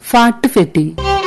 ഫാട്ടുഫെട്ടി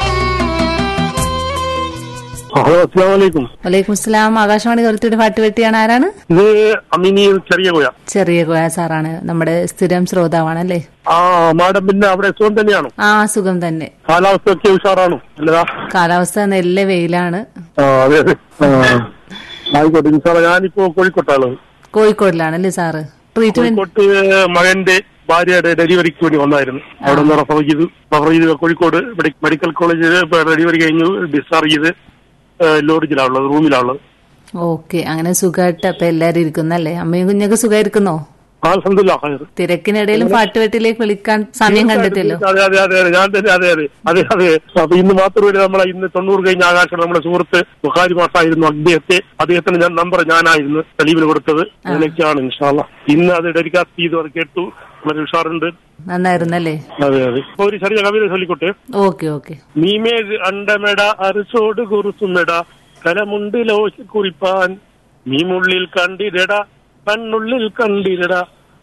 hello അസ്സാം വലൈക്കും വലൈക്കും സ്ലാം ആകാശവാണി കരുത്തിയുടെ ഫാട്ടുവെട്ടിയാണ് ആരാണ് ഇത് അമിനി ചെറിയ കോയ ചെറിയ കോയ സാറാണ് നമ്മുടെ സ്ഥിരം ശ്രോതാവാണല്ലേ ആ മാഡം പിന്നെ അവിടെ സുഖം തന്നെയാണോ ആ സുഖം തന്നെ കാലാവസ്ഥ ഒക്കെ ഉഷാറാണോ അല്ലതാ കാലാവസ്ഥ നെല്ല വെയിലാണ് ആ അതെ അതെ ആ. ആയിക്കോട്ടെ ഇൻഷാല്ല ഞാനിപ്പോ കോഴിക്കോട്ടാണുള്ളത് കോഴിക്കോടിലാണല്ലേ സാറ് ട്രീറ്റ്മെന്റ് കോഴിക്കോട്ട് മകന്റെ ഭാര്യയുടെ ഡെലിവറിക്ക് വേണ്ടി വന്നായിരുന്നു അവിടെ നിന്ന് റഫർ ചെയ്ത് റഫർ ചെയ്ത് കോഴിക്കോട് മെഡി- മെഡിക്കൽ കോളേജിൽ ഡെലിവറി കഴിഞ്ഞു ഡിസ്ചാർജ് ചെയ്ത് ലോഡ്ജിലാണുള്ളത് റൂമിലാണുള്ളത് ഓക്കെ അങ്ങനെ സുഖമായിട്ട് അപ്പൊ എല്ലാരും ഇരിക്കുന്നല്ലേ അമ്മയും കുഞ്ഞൊക്കെ സുഖമായിരിക്കുന്നോ അൽഹംദുലില്ലാ ഖൈർ തിരക്കിനിടയിലും പാട്ടുവെട്ടിലേക്ക് വിളിക്കാൻ സമയം കണ്ടെത്തിയല്ലോ അതെ അതെ അതെ അതെ ഞാൻ തന്നെ അതെ അതെ അതെ അതെ അപ്പൊ ഇന്ന് മാത്രമല്ല നമ്മളെ ഇന്ന് തൊണ്ണൂറ് കഴിഞ്ഞ ആകാശം നമ്മുടെ സുഹൃത്ത് ബുഖാരി മാസായിരുന്നു അദ്ദേഹത്തെ അദ്ദേഹത്തിന് ഞാൻ നമ്പർ ഞാനായിരുന്നു തെളിവിന് കൊടുത്തത് അതിനൊക്കെയാണ് ഇൻഷാല്ല ഇന്ന് അത് ഡെഡിക്കാസ്റ്റ് ചെയ്തു അത് കേട്ടു വളരെ ഉഷാറുണ്ട് നന്നായിരുന്നല്ലേ അതെ അതെ ഇപ്പൊ ഒരു ചെറിയ കവിത ചൊല്ലിക്കോട്ടെ ഓക്കെ ഓക്കെ നീമേഴ് അണ്ടമെട അരിസോട് കുറുസുമെട കലമുണ്ട് ലോശ കുറിപ്പാൻ നീമുള്ളിൽ കണ്ടിരട കണ്ണുള്ളിൽ കണ്ടിരട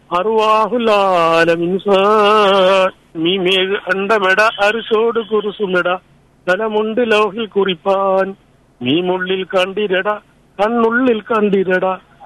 അറുവാഹുലാലമിൻസാൻ നീമേഴ് അണ്ടമെട അരിസോട് കുറുസുമെട കലമുണ്ട് ലോഹിൽ കുറിപ്പാൻ നീമുള്ളിൽ കണ്ടിരട കണ്ണുള്ളിൽ കണ്ടിരട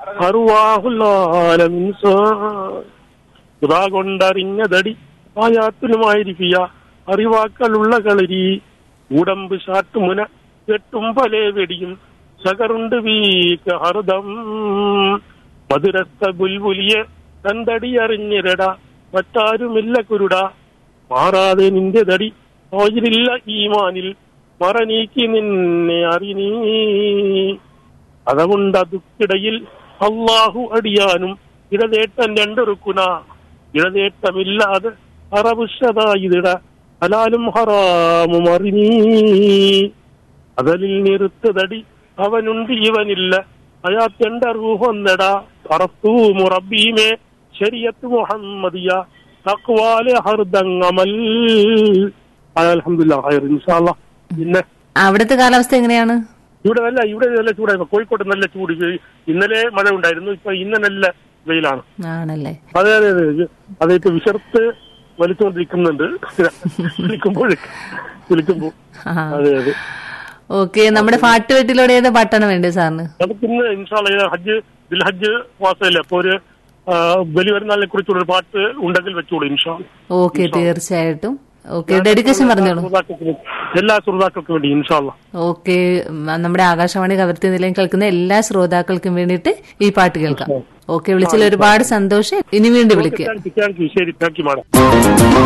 അറുവാഹുലാലമിൻസാൻ ഇതാ കൊണ്ടറിഞ്ഞതടി ആയാത്തിനുമായിരിക്കുക അറിവാക്കളുള്ള കളരി ഉടമ്പ് ശാട്ടുമുന കെട്ടും പലേ വെടിയും സകറുണ്ട് വീക്ക ഹൃദം മധുരസ്ഥ ബുൽബുലിയെ തന്തടി അറിഞ്ഞിരട മറ്റാരുമില്ല കുരുട മാറാതെ നിന്റെ തടി ഓജിലില്ല ഈമാനിൽ മറനീക്കി നിന്നെ അറിനീ അതുകൊണ്ട് അതുക്കിടയിൽ അള്ളാഹു അടിയാനും ഇടനേട്ടം രണ്ടൊരുക്കുന ഇടനേട്ടമില്ലാതെ അറവുഷതായിതിട ഹലാലും ഹറാമും അറിനീ അതലിൽ നിറുത്തതടി അവനുണ്ട് ഇവനില്ല അയാത്തെണ്ട റൂഹൊന്നട അറത്തു മുറബീമേ ശരിയത്ത് മുഹമ്മദിയ തക്വാലെ ഹർദങ്ങമൽ അലഹമില്ല ഹൈർ ഇൻഷാല്ല പിന്നെ അവിടുത്തെ കാലാവസ്ഥ എങ്ങനെയാണ് ഇവിടെ നല്ല ഇവിടെ നല്ല ചൂടായിരുന്നു കോഴിക്കോട്ട് നല്ല ചൂട് ഇന്നലെ മഴ ഉണ്ടായിരുന്നു ഇപ്പൊ ഇന്ന് നല്ല വെയിലാണ് ആണല്ലേ അതെ അതെ അതെ ഇത് അതെ ഇപ്പൊ വിശർത്ത് വലിച്ചുകൊണ്ടിരിക്കുന്നുണ്ട് വിളിക്കുമ്പോൾ വിളിക്കുമ്പോൾ ആ അതെ അതെ ഓക്കെ നമ്മുടെ പാട്ടുവെട്ടിലൂടെ ഏതാ പാട്ടാണ് വേണ്ടത് സാറിന് നമുക്ക് ഇന്ന് ഇൻഷാല്ല ഹജ്ജ് ദിൽ ഹജ്ജ് മാസമല്ലേ അപ്പൊ ഒരു ആ, ബലി വരുന്നാളിനെ കുറിച്ചുള്ള ഒരു പാട്ട് ഉണ്ടെങ്കിൽ വെച്ചോളൂ ഇൻഷാ ഓക്കെ തീർച്ചയായിട്ടും ഓക്കെ ഡെഡിക്കേഷൻ പറഞ്ഞോളൂ എല്ലാ ശ്രോതാക്കൾക്കും വേണ്ടി ഇൻഷാല്ല ഓക്കെ നമ്മുടെ ആകാശവാണി കവർത്തി നിലയം കേൾക്കുന്ന എല്ലാ ശ്രോതാക്കൾക്കും വേണ്ടിയിട്ട് ഈ പാട്ട് കേൾക്കാം ഓക്കെ വിളിച്ചതിൽ ഒരുപാട് സന്തോഷം ഇനി വീണ്ടും വിളിക്കുക താങ്ക് യു താങ്ക് യു ശരി താങ്ക് യു മാഡം